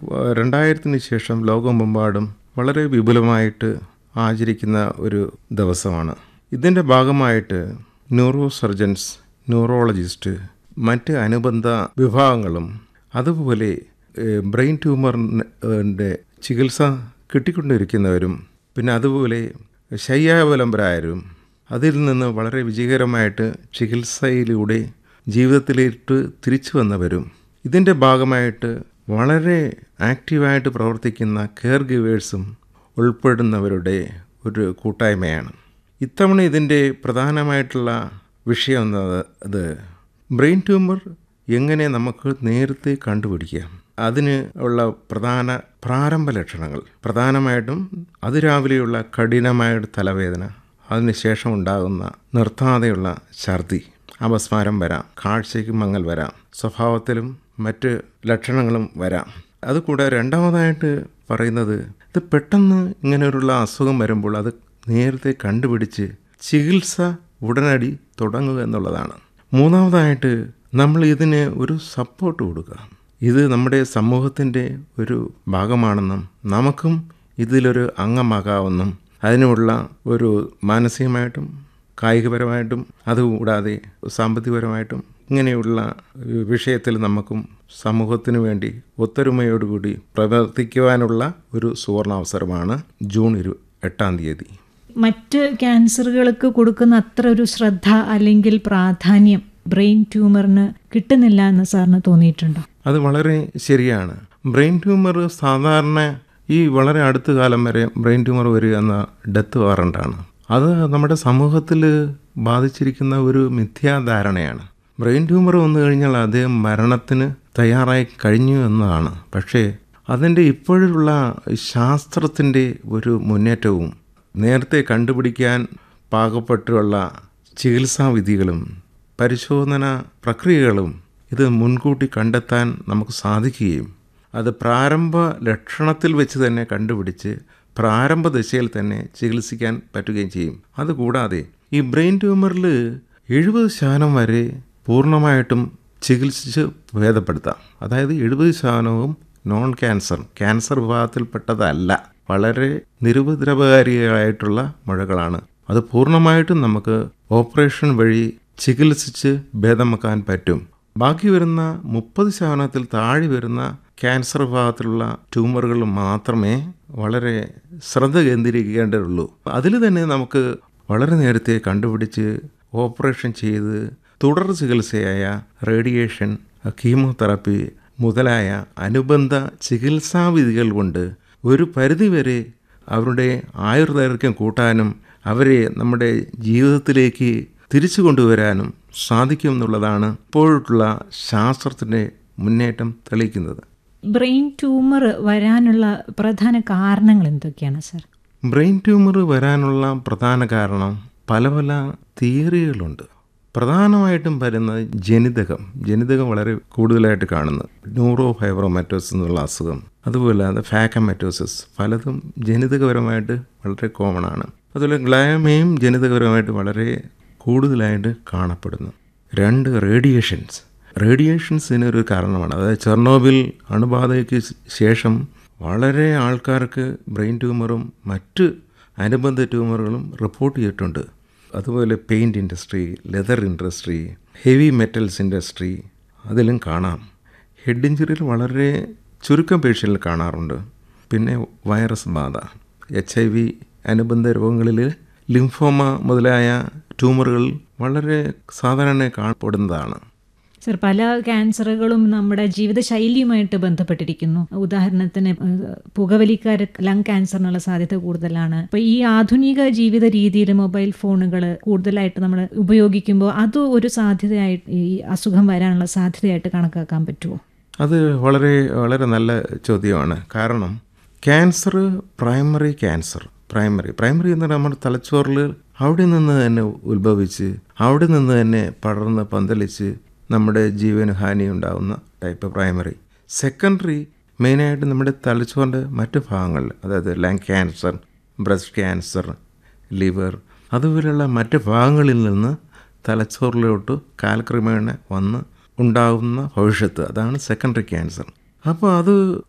രണ്ടായിരത്തിന് ശേഷം ലോകമെമ്പാടും വളരെ വിപുലമായിട്ട് ആചരിക്കുന്ന ഒരു ദിവസമാണ് ഇതിൻ്റെ ഭാഗമായിട്ട് ന്യൂറോ സർജൻസ് ന്യൂറോളജിസ്റ്റ് മറ്റ് അനുബന്ധ വിഭാഗങ്ങളും അതുപോലെ ഏഹ്, ബ്രെയിൻ ട്യൂമറിൻ്റെ ചികിത്സ കിട്ടിക്കൊണ്ടിരിക്കുന്നവരും പിന്നെ അതുപോലെ ശയ്യാവലംബരായവരും അതിൽ നിന്ന് വളരെ വിജയകരമായിട്ട് ചികിത്സയിലൂടെ ജീവിതത്തിലേക്ക് തിരിച്ചു വന്നവരും ഇതിൻ്റെ ഭാഗമായിട്ട് വളരെ ആക്റ്റീവായിട്ട് പ്രവർത്തിക്കുന്ന കെയർ ഗിവേഴ്സും ഉൾപ്പെടുന്നവരുടെ ഒരു കൂട്ടായ്മയാണ് ഇത്തവണ ഇതിൻ്റെ പ്രധാനമായിട്ടുള്ള വിഷയം എന്നത് അത് ബ്രെയിൻ ട്യൂമർ എങ്ങനെ നമുക്ക് നേരത്തെ കണ്ടുപിടിക്കാം അതിന് ഉള്ള പ്രധാന പ്രാരംഭ ലക്ഷണങ്ങൾ പ്രധാനമായിട്ടും അതിരാവിലെയുള്ള കഠിനമായ തലവേദന അതിനുശേഷം ഉണ്ടാകുന്ന നിർത്താതെയുള്ള ഛർദി അപസ്മാരം വരാം കാഴ്ചയ്ക്ക് മങ്ങൽ വരാം സ്വഭാവത്തിലും മറ്റ് ലക്ഷണങ്ങളും വരാം അതുകൂടാതെ രണ്ടാമതായിട്ട് പറയുന്നത് ഇത് പെട്ടെന്ന് ഇങ്ങനെയുള്ള അസുഖം വരുമ്പോൾ അത് നേരത്തെ കണ്ടുപിടിച്ച് ചികിത്സ ഉടനടി തുടങ്ങുക എന്നുള്ളതാണ് മൂന്നാമതായിട്ട് നമ്മൾ ഇതിന് ഒരു സപ്പോർട്ട് കൊടുക്കുക ഇത് നമ്മുടെ സമൂഹത്തിൻ്റെ ഒരു ഭാഗമാണെന്നും നമുക്കും ഇതിലൊരു അംഗമാകാമെന്നും അതിനുള്ള ഒരു മാനസികമായിട്ടും കായികപരമായിട്ടും അതുകൂടാതെ സാമ്പത്തികപരമായിട്ടും ഇങ്ങനെയുള്ള വിഷയത്തിൽ നമുക്കും സമൂഹത്തിനു വേണ്ടി ഒത്തൊരുമയോടുകൂടി പ്രവർത്തിക്കുവാനുള്ള ഒരു സുവർണാവസരമാണ് ജൂൺ ഇരു എട്ടാം തീയതി മറ്റ് ക്യാൻസറുകൾക്ക് കൊടുക്കുന്ന അത്ര ഒരു ശ്രദ്ധ അല്ലെങ്കിൽ പ്രാധാന്യം ബ്രെയിൻ ട്യൂമറിന് കിട്ടുന്നില്ല എന്ന് സാറിന് തോന്നിയിട്ടുണ്ടോ അത് വളരെ ശരിയാണ് ബ്രെയിൻ ട്യൂമർ സാധാരണ ഈ വളരെ അടുത്ത കാലം വരെ ബ്രെയിൻ ട്യൂമർ വരിക എന്ന ഡെത്ത് വാറണ്ടാണ് അത് നമ്മുടെ സമൂഹത്തിൽ ബാധിച്ചിരിക്കുന്ന ഒരു മിഥ്യാധാരണയാണ് ബ്രെയിൻ ട്യൂമർ വന്നു കഴിഞ്ഞാൽ അദ്ദേഹം മരണത്തിന് തയ്യാറായി കഴിഞ്ഞു എന്നതാണ് പക്ഷേ അതിൻ്റെ ഇപ്പോഴുള്ള ശാസ്ത്രത്തിൻ്റെ ഒരു മുന്നേറ്റവും നേരത്തെ കണ്ടുപിടിക്കാൻ പാകപ്പെട്ടുള്ള ചികിത്സാവിധികളും പരിശോധന പ്രക്രിയകളും ഇത് മുൻകൂട്ടി കണ്ടെത്താൻ നമുക്ക് സാധിക്കുകയും അത് പ്രാരംഭ ലക്ഷണത്തിൽ വെച്ച് തന്നെ കണ്ടുപിടിച്ച് പ്രാരംഭ ദശയിൽ തന്നെ ചികിത്സിക്കാൻ പറ്റുകയും ചെയ്യും അതുകൂടാതെ ഈ ബ്രെയിൻ ട്യൂമറിൽ എഴുപത് ശതമാനം വരെ പൂർണ്ണമായിട്ടും ചികിത്സിച്ച് ഭേദപ്പെടുത്താം അതായത് എഴുപത് ശതമാനവും നോൺ ക്യാൻസർ ക്യാൻസർ വിഭാഗത്തിൽപ്പെട്ടതല്ല വളരെ നിരുപദ്രവകാരിയായിട്ടുള്ള മുഴകളാണ് അത് പൂർണ്ണമായിട്ടും നമുക്ക് ഓപ്പറേഷൻ വഴി ചികിത്സിച്ച് ഭേദമാക്കാൻ പറ്റും ബാക്കി വരുന്ന മുപ്പത് ശതമാനത്തിൽ താഴെ വരുന്ന ക്യാൻസർ വിഭാഗത്തിലുള്ള ട്യൂമറുകൾ മാത്രമേ വളരെ ശ്രദ്ധ കേന്ദ്രീകരിക്കേണ്ടതുള്ളൂ അതിൽ തന്നെ നമുക്ക് വളരെ നേരത്തെ കണ്ടുപിടിച്ച് ഓപ്പറേഷൻ ചെയ്ത് തുടർ ചികിത്സയായ റേഡിയേഷൻ കീമോതെറാപ്പി മുതലായ അനുബന്ധ ചികിത്സാവിധികൾ കൊണ്ട് ഒരു പരിധിവരെ അവരുടെ ആയുർദൈർഘ്യം കൂട്ടാനും അവരെ നമ്മുടെ ജീവിതത്തിലേക്ക് തിരിച്ചു കൊണ്ടുവരാനും സാധിക്കും എന്നുള്ളതാണ് ഇപ്പോഴുള്ള ശാസ്ത്രത്തിൻ്റെ മുന്നേറ്റം തെളിയിക്കുന്നത് ബ്രെയിൻ ട്യൂമർ വരാനുള്ള പ്രധാന കാരണങ്ങൾ എന്തൊക്കെയാണ് സാർ ബ്രെയിൻ ട്യൂമർ വരാനുള്ള പ്രധാന കാരണം പല പല തിയറികളുണ്ട് പ്രധാനമായിട്ടും വരുന്നത് ജനിതകം ജനിതകം വളരെ കൂടുതലായിട്ട് കാണുന്നത് ന്യൂറോ ഫൈബ്രോമാറ്റോസിസ് എന്നുള്ള അസുഖം അതുപോലെ അത് ഫാക്കമാറ്റോസിസ് പലതും ജനിതകപരമായിട്ട് വളരെ കോമൺ ആണ് അതുപോലെ ഗ്ലയമയും ജനിതകപരമായിട്ട് വളരെ കൂടുതലായിട്ട് കാണപ്പെടുന്നു രണ്ട് റേഡിയേഷൻസ് റേഡിയേഷൻസ് ഇതിനൊരു കാരണമാണ് അതായത് ചെർണോബിൽ അണുബാധയ്ക്ക് ശേഷം വളരെ ആൾക്കാർക്ക് ബ്രെയിൻ ട്യൂമറും മറ്റ് അനുബന്ധ ട്യൂമറുകളും റിപ്പോർട്ട് ചെയ്തിട്ടുണ്ട് അതുപോലെ paint industry leather industry heavy metals industry അതിലും കാണാം ഹെഡ് ഇഞ്ചുറിയിൽ വളരെ ചുരുക്കം പേഷ്യനിൽ കാണാറുണ്ട് പിന്നെ വൈറസ് ബാധ എച്ച് ഐ വി അനുബന്ധ രോഗങ്ങളിൽ ലിംഫോമ മുതലായ ട്യൂമറുകൾ വളരെ സാധാരണ കാണപ്പെടുന്നതാണ് സർ പല ക്യാൻസറുകളും നമ്മുടെ ജീവിതശൈലിയുമായിട്ട് ബന്ധപ്പെട്ടിരിക്കുന്നു ഉദാഹരണത്തിന് ഏഹ്, പുകവലിക്കാർ ലങ് ക്യാൻസറിനുള്ള സാധ്യത കൂടുതലാണ് അപ്പൊ ഈ ആധുനിക ജീവിത രീതിയിൽ മൊബൈൽ ഫോണുകൾ കൂടുതലായിട്ട് നമ്മൾ ഉപയോഗിക്കുമ്പോൾ അത് ഒരു സാധ്യതയായിട്ട് ഈ അസുഖം വരാനുള്ള സാധ്യതയായിട്ട് കണക്കാക്കാൻ പറ്റുമോ അത് വളരെ വളരെ നല്ല ചോദ്യമാണ് കാരണം cancer primary cancer primary primary എന്ന് പറഞ്ഞാൽ നമ്മുടെ തലച്ചോറിൽ അവിടെ നിന്ന് തന്നെ ഉത്ഭവിച്ച് അവിടെ നിന്ന് തന്നെ പടർന്ന് പന്തലിച്ച് നമ്മുടെ ജീവന് ഹാനി ഉണ്ടാകുന്ന ടൈപ്പ് പ്രൈമറി സെക്കൻഡറി മെയിനായിട്ട് നമ്മുടെ തലച്ചോറിൻ്റെ മറ്റ് ഭാഗങ്ങളിൽ അതായത് lung cancer breast cancer liver അതുപോലെയുള്ള മറ്റ് ഭാഗങ്ങളിൽ നിന്ന് തലച്ചോറിലോട്ട് കാലക്രമേണ വന്ന് ഉണ്ടാകുന്ന ഭവിഷ്യത്ത് അതാണ് സെക്കൻഡറി ക്യാൻസർ അപ്പോൾ അത്